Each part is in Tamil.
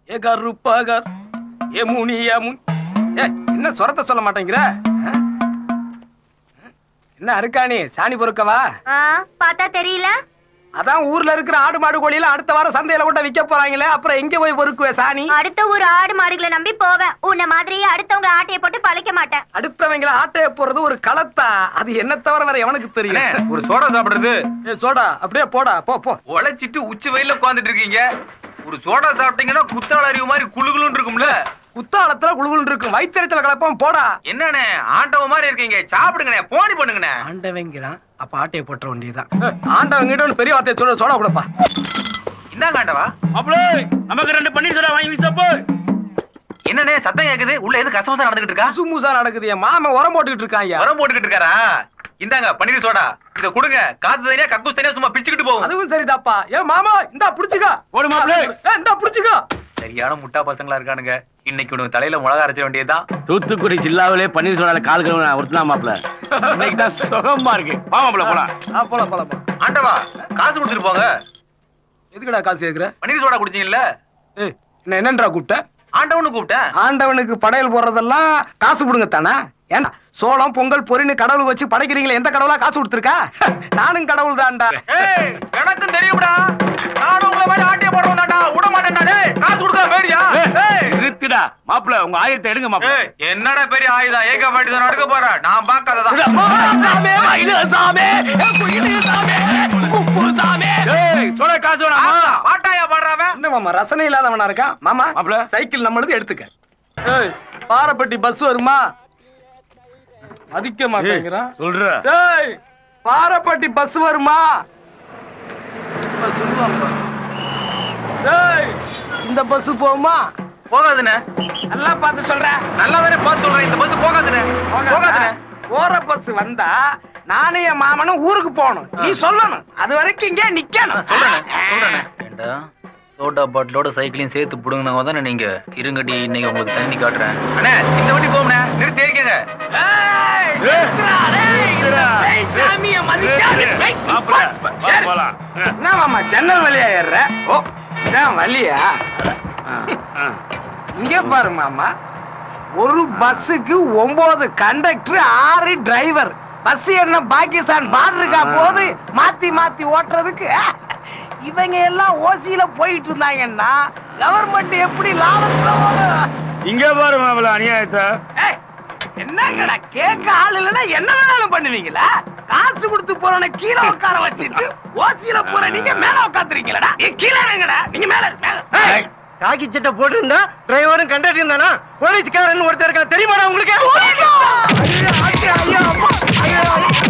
ஏ கருப்பகர் ஏ முனி ஏ முனி ஏ என்ன சொரத்த சொல்ல மாட்டேங்கிற ஆ? என்ன அருக்காணி சாணி பொறுக்கவா ஆ, பார்த்தா தெரியல அதான் ஊர்ல இருக்கிற ஆடு மாடு கோழியில அடுத்த வாரம் சந்தையில கொண்டு விற்க போறாங்களே அப்புறம் எங்க போய் பொறுக்குவே சாணி அடுத்த ஒரு ஆடு மாடுகளை நம்பி போவேன் உன்னை மாதிரியே அடுத்தவங்க ஆட்டைய போட்டு பழைக்க மாட்டேன் அடுத்தவங்கள ஆட்டைய போறது ஒரு களத்தா அது என்ன தவிர வேற எவனுக்கு அண்ணே, தெரியும் ஒரு சோடா சாப்பிடுறது ஏ சோடா அப்படியே போடா போ போ உழைச்சிட்டு உச்சி வெயில உட்காந்துட்டு இருக்கீங்க ஒரு சோடா சாப்பிட்டீங்கன்னா குத்தால அறிவு மாதிரி குளுகுளுன்னு இருக்கும்ல குத்தாலத்துல குழுகுன்னு இருக்கும் வயிற்றுல கலப்பம் போடா என்னண்ணே ஆண்டவ மாதிரி இருக்கீங்க சாப்பிடுங்கண்ணே போனி பண்ணுங்கண்ணே ஆண்டவங்கிறான் அப்ப ஆட்டைய போட்டுற வேண்டியதுதான் ஆண்டவங்கிட்ட ஒரு பெரிய வார்த்தையை சொல்ல சோடா கொடுப்பா இந்தாங்க ஆண்டவா மாப்பிளே நமக்கு ரெண்டு பன்னீர் சோடா வாங்கி வீசப்போ என்னண்ணே சத்தம் கேக்குது உள்ள எது கசமசா நடந்துகிட்டு இருக்கா சுமுசா நடக்குது என் மாமன் உரம் போட்டுக்கிட்டு இருக்கான் உரம் போட்டுக்கிட்டு இருக்காரா இந்தாங்க பன்னீர் சோடா இத கொடுங்க காத்து தனியா கக்கூஸ் தனியா சும்மா பிச்சுக்கிட்டு போகும் அதுவும் சரிதாப்பா ஏ மாமா இந்தா புடிச்சுக்கோ போடு மாப்பிளே. ஏ, இந்தா புடிச்சுக்கோ சரியான முட்டா பசங்களா இருக்கானுங்க இன்னைக்கு உனக்கு தலையில மிளகா அரைச்ச வேண்டியதுதான் தூத்துக்குடி ஜில்லாவிலே பன்னீர் சோடால கால் கழுவு ஒருத்தனா மாப்பிள இன்னைக்கு தான் சுகமா இருக்கு வா மாப்பிள போலாம் ஆ போலாம் போலாம் போலாம் ஆண்டவா காசு கொடுத்துட்டு போங்க எதுக்குடா காசு கேக்குற பன்னீர் சோடா குடிச்சீங்கல்ல ஏய் என்ன என்னன்றா கூப்பிட்ட ஆண்டவனு கூப்பிட்டேன் ஆண்டவனுக்கு படையல் போடுறதெல்லாம் காசு கொடுங்க தானே ஏன்னா சோளம் பொங்கல் பொரின்னு கடவுளுக்கு வச்சு படைக்கிறீங்களே எந்த கடவுளா காசு கொடுத்துருக்கா நானும் கடவுள் தான்டா ஏய் எனக்கும் தெரியும்டா நானும் உங்களை மாதிரி ஆட்டிய போடுறோம் தான்டா விட மாட்டேன்டா டேய் காசு கொடுக்க வேறியா ஏய் இருக்குடா மாப்பிள உங்க ஆயத்தை எடுங்க மாப்பிள ஏய் என்னடா பெரிய ஆயுதம் ஏக பாட்டி தான் நடக்க போற நான் பார்க்காததான் சாமி, மயிலு சாமி, குயிலு சாமி, குப்பு சாமி. ஏய் சோடா காசு வேணாமா பாட்டாயா பாடுறாவன் என்ன மாமா ரசனை இல்லாதவனா இருக்கான் மாமா மாப்ள. சைக்கிள் நம்மளது எடுத்துக்க ஏய் பாரப்பட்டி பஸ் வருமா மதிக்க மாட்டேங்கிறான் சொல்ற ஏய் பாரப்பட்டி பஸ் வருமா சொல்லுவான் பாரு. ஏய் இந்த பஸ் போகுமா போகாதுண்ணே நல்லா பார்த்து சொல்றேன் நல்லா தானே பார்த்து சொல்றேன் இந்த பஸ் போகாதுண்ணே போகாதுண்ணே போற பஸ் வந்தா நானும் என் மாமனும் ஊருக்கு போகணும் நீ சொல்லணும் அது வரைக்கும் இங்கே நிக்கணும் ஏண்டா சோடா பாட்டிலோட சைக்கிளையும் சேர்த்து புடுங்கினவங்க தானே நீங்க இருங்கடி இன்னைக்கு உங்களுக்கு தண்ணி காட்டுறேன் அண்ணே இந்த வண்டி போகும்ண்ணே நிறுத்தி இருக்கங்க ஏய், நிறுத்துடா, டேய். டேய், சாமிய மதிக்காத. டேய், மாப்பிள வா சரி. போலாம் என்ன மாமா ஜன்னல் வழியா ஏறுற ஓ இதான் வழியா இங்க பாரு மாமா ஒரு பஸ்ஸுக்கு ஒன்பது கண்டக்டர் ஆறு டிரைவர் பஸ் என்ன பாகிஸ்தான் பார்டருக்கா போது மாத்தி மாத்தி ஓட்டுறதுக்கு இவங்க எல்லாம் ஓசியில போயிட்டு இருந்தாங்கன்னா கவர்மெண்ட் எப்படி லாபத்துல ஓடும் இங்க பாரு மாப்பிள அநியாயத்தை ஏய், என்னங்கடா கேட்க ஆள் இல்லைன்னா என்ன வேணாலும் பண்ணுவீங்களா காசு கொடுத்து போறவன கீழே உட்கார வச்சுட்டு ஓசியில போற நீங்க மேல உட்காந்துருக்கீங்களா நீ கீழே இறங்குடா நீங்க மேல இரு, மேல ஏய், காக்கி சட்டை போட்டிருந்தா டிரைவரும் கண்டக்டர் தானா போலீஸ்காரன் ஒருத்தர் இருக்கா தெரியுமாடா உங்களுக்கு ஐயோ, ஐயோ, ஐயோ, அம்மா, ஐயோ, ஐயோ.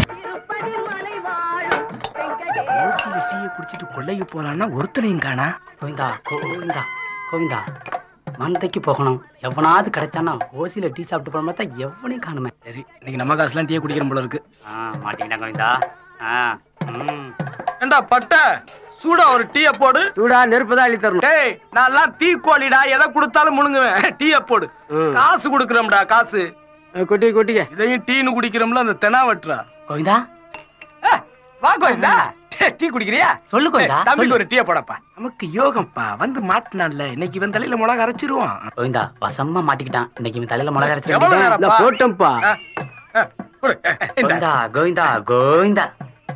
ஓசியில டீயை குடிச்சிட்டு கொள்ளைக்கு போலான்னா ஒருத்தனையும் காணா கோவிந்தா கோவிந்தா கோவிந்தா மந்தைக்கு போகணும் எவனாவது கிடைச்சானா ஓசியில டீ சாப்பிட்டு போன பார்த்தா எவனையும் காணுமே சரி இன்னைக்கு நம்ம காசுலாம் டீ குடிக்கிற போல இருக்கு ஆ மாட்டிக்கிட்டான் கோவிந்தா ஆ ம் ஏண்டா பட்ட சூடா ஒரு டீய போடு சூடா நெருப்பு தான் அள்ளி தரணும் டேய் நான்லாம் டீ கோழிடா எதை கொடுத்தாலும் முழுங்குவேன் டீய போடு காசு கொடுக்குறோம்டா காசு கொட்டி கொட்டிக்க இதையும் டீன்னு குடிக்கிறோம்ல அந்த தெனா வெட்டுறா கோவிந்தா ஏ, வா கோயிந்தா டீ குடிக்கிறியா சொல்லு கோவிந்தா ஏய், தம்பிக்கு சொல்லு. ஒரு டீய போடப்பா நமக்கு யோகம்ப்பா வந்து மாட்டினான்ல இன்னைக்கு இவன் தலையில மிளகா அரைச்சிருவான் கோவிந்தா வசமா மாட்டிக்கிட்டான் இன்னைக்கு இவன் தலையில மிளகா எவ்வளவு அரைச்சு நேரம்ப்பா? போட்டோம்ப்பா ஆ, ஆ, கொடு. இந்தா. கோவிந்தா கோவிந்தா கோவிந்தா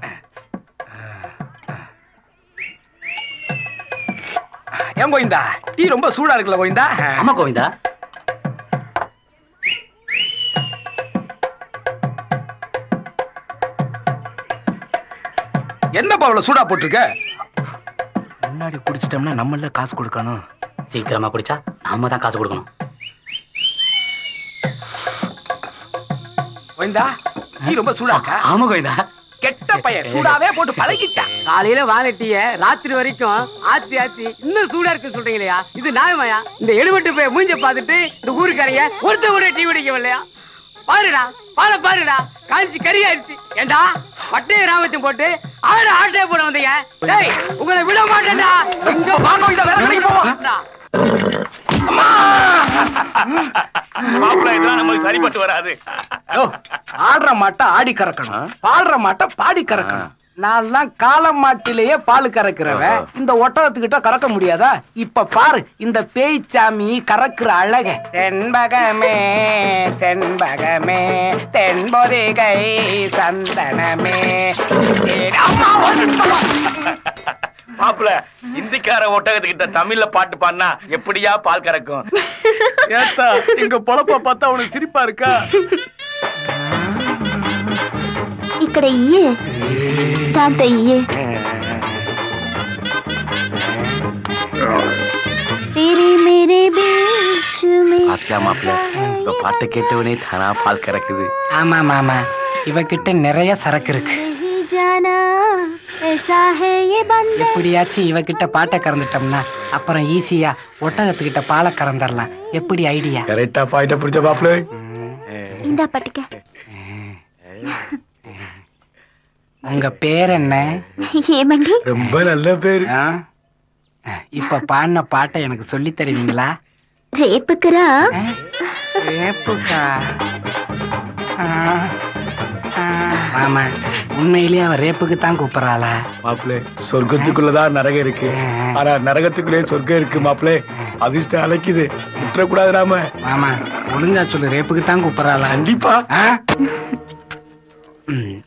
ஏன் கோயிந்தா டீ ரொம்ப சூடா இருக்குல்ல கோயிந்தா ஆமா கோவிந்தா என்னப்பா அவ்வளவு சூடா போட்டிருக்க முன்னாடி குடிச்சிட்டோம்னா நம்மள காசு கொடுக்கணும் சீக்கிரமா குடிச்சா நாம தான் காசு கொடுக்கணும் கோயிந்தா டீ ரொம்ப சூடா இருக்கா ஆமா கோவிந்தா கெட்ட பையன் சூடாவே போட்டு பழகிட்டான் காலையில வாங்கிட்டிய ராத்திரி வரைக்கும் ஆத்தி ஆத்தி இன்னும் சூடா இருக்கு சொல்றீங்களா இது நியாயமாயா இந்த எடுபட்டு போய் மூஞ்ச பார்த்துட்டு இந்த ஊருக்காரங்க ஒருத்த கூட டீ குடிக்கவில்லையா பாருடா பாரு பாருடா காஞ்சி கறி ஆயிடுச்சு ஏண்டா பட்டைய ராமத்தையும் போட்டு ஆறு ஆட்டைய போட வந்தீங்க டேய் உங்களை விட மாட்டேன்டா இங்க வாங்க இந்த வேலை கடைக்கு போவோம் மாப்பிள இதெல்லாம் நமக்கு சரிப்பட்டு வராது ஓ, ஆடுற மாட்டை ஆடி கறக்கணும் பாடுற மாட்டை பாடி கறக்கணும் நான் தான் காலம் மாட்டிலேயே பால் கறக்குறவன் இந்த ஒட்டகத்துக்கிட்ட கறக்க முடியாதா இப்ப பாரு இந்த பேய்ச்சாமி கறக்குற அழக தென்பகமே தென்பகமே தென்பொதிகை சந்தனமே அம்மா, ஒரு நிமிஷம். மாப்பிள இந்திக்கார ஒட்டகத்துக்கிட்ட தமிழ்ல பாட்டு பாடினா எப்படியா பால் கறக்கும் ஏத்தா எங்க பொழப்ப பார்த்தா உனக்கு சிரிப்பா இருக்கா ఇక్కడ ఇయ్యే దాంతో ఇయ్యే तेरे मेरे बीच में பாத்தியா மாப்பிள இப்ப பாட்டை கேட்டவனே தானா பால் கறக்குது ஆமா மாமா இவகிட்ட நிறைய சரக்கு இருக்கு नहीं जाना ऐसा है ये बंधन எப்படியாச்சும் இவகிட்ட பாட்டை கறந்துட்டோம்னா அப்புறம் ஈஸியா ஒட்டகத்துக்கிட்ட பாலை கறந்துடலாம் எப்படி ஐடியா கரெக்டா பாயிட்ட பிடிச்ச மாப்பிள इंदा पटके உங்க பேர் என்ன ఏమండి ரொம்ப நல்ல பேரு ஆ? இப்ப பாடின பாட்டை எனக்கு சொல்லி தருவீங்களா రేపుకురా ஆ? ரேப்புக்கா ஆ, ஆ. ஆமா உண்மையிலேயே அவன் ரேப்புக்கு தான் கூப்பிடறாளா மாப்பிள சொர்க்கத்துக்குள்ளதான் நரகம் இருக்கு ஆனா நரகத்துக்குள்ளே சொர்க்கம் இருக்கு மாப்பிள அதிர்ஷ்டம் அழைக்குது விட்டுறக்கூடாது நாம ஆமா ஒழுங்கா சொல்லு ரேப்புக்கு தான் கூப்பிடறாளா கண்டிப்பா ஆ? ம்.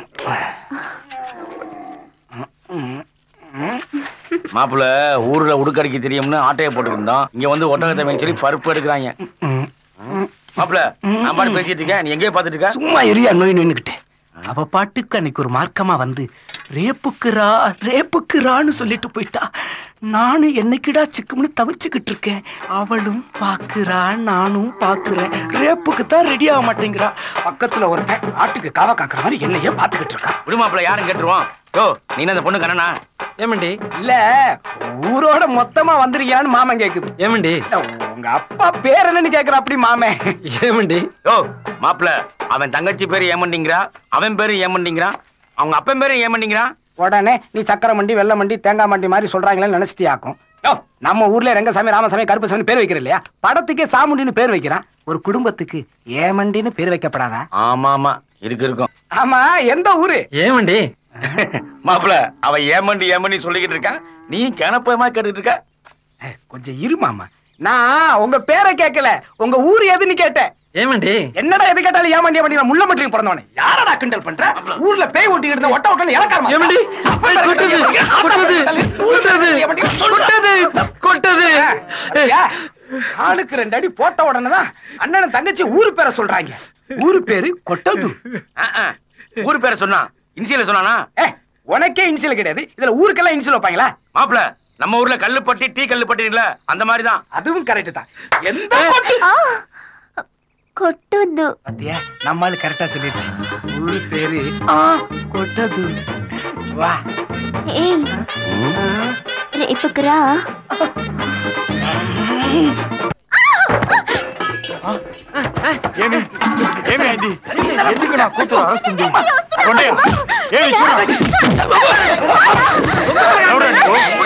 மாப்பிள ஊர்ல உடுக்கடிக்க தெரியும்னு ஆட்டைய போட்டுக்கிட்டோம் இங்க வந்து ஒட்டகத்தை மேய்ச்சி சொல்லி பருப்பு எடுக்கிறாங்க ம். மாப்பிள நான் பாட்டு பேசிட்டு இருக்கேன் நீ எங்கேயே பாத்துட்டு இருக்க சும்மா எரியா நோய் நோய்னுக்கிட்டு அவ பாட்டுக்கு அன்னைக்கு ஒரு மார்க்கமா வந்து ரேப்புக்குறா ரேப்புக்குறான்னு சொல்லிட்டு போயிட்டா நானும் என்னைக்குடா சிக்கும்னு தவிச்சுக்கிட்டு இருக்கேன் அவளும் பாக்குறா நானும் பாக்குறேன் ரேப்புக்கு தான் ரெடி ஆக மாட்டேங்கிறா பக்கத்துல ஒருத்தன் ஆட்டுக்கு காவ காக்குற மாதிரி என்னையே பாத்துக்கிட்டு இருக்கா விடு மாப்பிள யாரும் கேட்டுருவோம் யோ நீ என்ன அந்த பொண்ணு கண்ணனா ஏமண்டி இல்ல ஊரோட மொத்தமா வந்துருக்கியான்னு மாமன் கேக்குது ஏமண்டி இல்ல, உங்க அப்பா பேர் என்னன்னு கேக்குற அப்படி மாமன் ஏமண்டி யோ மாப்பிள அவன் தங்கச்சி பேரு ஏமண்டிங்கிறா அவன் பேரு ஏமண்டிங்கிறான் அவங்க அப்பன் பேரு ஏமண்டிங்கிறான் உடனே நீ சக்கரை மண்டி வெள்ளை மண்டி தேங்காய் மண்டி மாதிரி சொல்றாங்களேன்னு நினைச்சிட்டியாக்கும் யோ நம்ம ஊர்ல ரங்கசாமி ராமசாமி கருப்பசாமி பேர் வைக்கிற இல்லையா படத்துக்கே சாமுண்டின்னு பேர் வைக்கிறான் ஒரு குடும்பத்துக்கு ஏமண்டின்னு பேர் வைக்கப்படாதா ஆமா ஆமா இருக்கு இருக்கும் ஆமா எந்த ஊரு ஏமண்டி மாப்பிள அவ ஏமண்டி ஏமண்டி சொல்லிக்கிட்டு இருக்கான் நீ கிணப்பயமா கேட்டுட்டு இருக்க ஏய், கொஞ்சம் இரு மாமா நான் உங்க பேரை கேட்கல உங்க ஊர் எதுன்னு கேட்டேன் ஏமண்டி என்னடா எது கேட்டாலும் ஏமாண்டி ஏமாண்டி நான் முள்ள மட்டும் பிறந்தவனே யாரடா கிண்டல் பண்ற ஊர்ல பேய் ஓட்டிக்கிட்டு இருந்த ஒட்ட ஒட்டன்னு இலக்காரமா ஏமண்டி கொட்டது கொட்டது கொட்டது கொட்டது கொட்டது ஆளுக்கு ரெண்டு அடி போட்ட உடனே தான் அண்ணன் தங்கச்சி ஊரு பேரை சொல்றாங்க ஊரு பேரு கொட்டது ஆ, ஆ. ஊர் பேரை சொன்னா இன்சியல சொன்னானா ஏ உனக்கே இன்சியல் கிடையாது இதுல ஊருக்கெல்லாம் இன்சியல் வைப்பாங்களா மாப்பிள நம்ம ஊர்ல கல்லுப்பட்டி டீ கல்லுப்பட்டி இல்ல அந்த மாதிரி தான் அதுவும் கரெக்ட் தான் எந்த கொட்டு కొట్టొద్దు பாத்தியா நம்மால கரெக்டா சொல்லிடுச்சு ஊரு பேரு ஆ, கொட்டது வா ఏయ్ రేపుకురా ఏమి ఏమి అయింది ఎందుకు నా కూతురు అరుస్తుంది కొండయ్య ఏమి చూడు ఎవరండి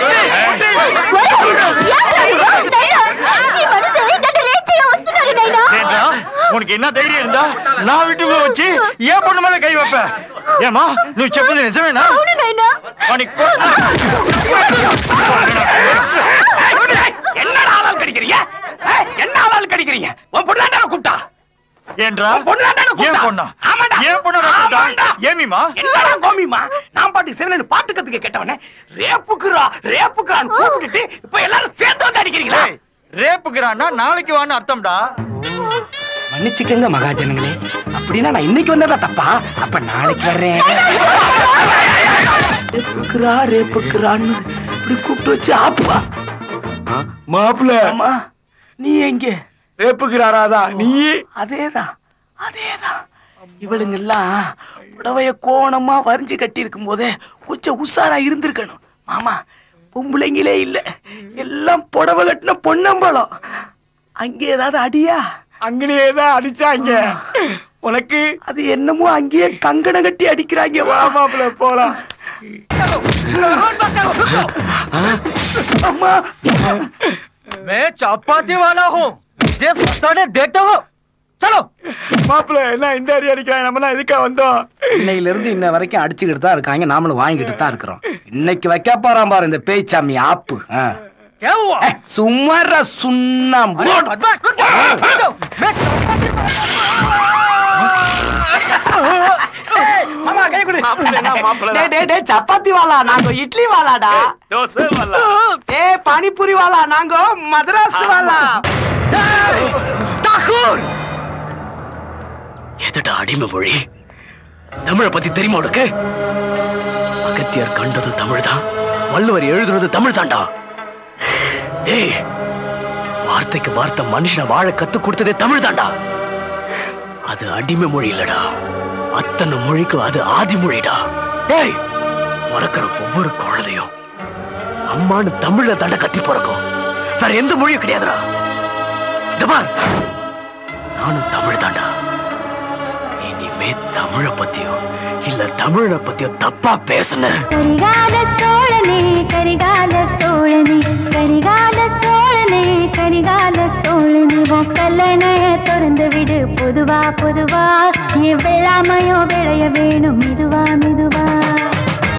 ఈ మనసు నన్ను రేప్ చేయ వస్తున్నారు నైనా ఏంట్రా உனக்கு என்ன தைரியம் இருந்தா நான் வீட்டுக்குள்ள వచ్చి ఏ பொண்ணு மேல கை வைப்ப ஏமா నువ్వు చెప్పింది నిజమేనా అవును నైనా వానికి என்னடா ஆளால் கடிக்கிறீங்க ஏ, என்ன ஆளால் கடிக்கிறீங்க உன் பொண்ணாண்டான கூப்பிட்டா ఏంట్రా உன் பொண்ணாண்டான ఏం கூப்பிட்டா பொண்ணா ஆமாடா ఏం பொண்ணா ஆமாண்டா. ఏమిమా என்னடா கோமிமா நான் பாட்டுக்கு சிவனு பாட்டு கத்துக்க கேட்டவனே ரேப்புக்குறா ரேப்புக்குறான்னு கூப்பிட்டுட்டு இப்ப எல்லாரும் சேர்ந்து வந்து அடிக்கிறீங்களா ரேப்புக்குறான்னா நாளைக்கு வான்னு அர்த்தம்டா மன்னிச்சுக்கங்க மகாஜனங்களே அப்படின்னா நான் இன்னைக்கு வந்ததா தப்பா அப்ப நாளைக்கு வர்றேன் ரேப்புக்குறா ரேப்புக்குறான்னு இப்படி கூப்பிட்டு வச்சு ஆப்பா மாப்பிள அம்மா நீ எங்க ரேப்புக்கிறாராதான் நீ அதேதான் அதேதான் இவளுங்க எல்லாம் புடவைய கோணமா வரிஞ்சு கட்டி இருக்கும் போதே கொஞ்சம் உஷாரா இருந்திருக்கணும் மாமா பொம்பளைங்களே இல்ல எல்லாம் புடவை கட்டின பொன்னம்பலம் அங்கே ஏதாவது அடியா அங்கனே தான் அடிச்சாங்க உனக்கு அது என்னமோ அங்கேயே கங்கணம் கட்டி அடிக்கிறாங்க வா மாப்பிள போலாம் அம்மா मैं चपाती वाला हूँ मुझे फंसाने देते हो சொல்லு மாப்பிள்ள என்ன இந்த அடி அடிக்கிறாங்க நம்ம நான் இதுக்கா வந்தோம் இன்னையில இருந்து இன்ன வரைக்கும் அடிச்சுக்கிட்டு தான் இருக்காங்க நாமளும் வாங்கிட்டு தான் இருக்கிறோம் இன்னைக்கு வைக்க போறான் பாரு இந்த பேய்ச்சாமி ஆப்பு ஆ. ஏய், சும்மாடா சுண்ணாம்பு மாமா கை கொடு மாப்பிள்ளை என்ன மாப்பிள்ளை டேய் டேய் டேய் சப்பாத்தி வாலா நாங்க இட்லி வாலாடா தோசை வரல ஏ பானிபூரி வாலா நாங்க மதராஸ் வாலா தாக்கூர் எதுடா அடிமை மொழி தமிழை பத்தி தெரியுமா உனக்கு அகத்தியர் கண்டது தமிழ் தான் வள்ளுவர் எழுதுனது தமிழ் தான்டா ஏய் வார்த்தைக்கு வார்த்தை மனுஷனை வாழ கத்து கொடுத்ததே தமிழ் தான்டா அது அடிமை மொழி இல்லடா அத்தனை மொழிக்கும் அது ஆதி மொழிடா ஏய் பிறக்கிற ஒவ்வொரு குழந்தையும் அம்மான்னு தமிழ்ல தாண்டா கத்தி பிறக்கும் வேற எந்த மொழியும் கிடையாதுடா இந்த பார் நானும் தமிழ் தாண்டா இனிமே தமிழ பத்தியோ இல்ல தமிழ பத்தியோ தப்பா பேசுன கரிகால சோழனே கரிகால சோழனே கரிகால சோழனே கரிகால சோழனே கல்லணைய திறந்து விடு பொதுவா பொதுவா என் வெள்ளாமையோ விளைய வேணும் மெதுவா மெதுவா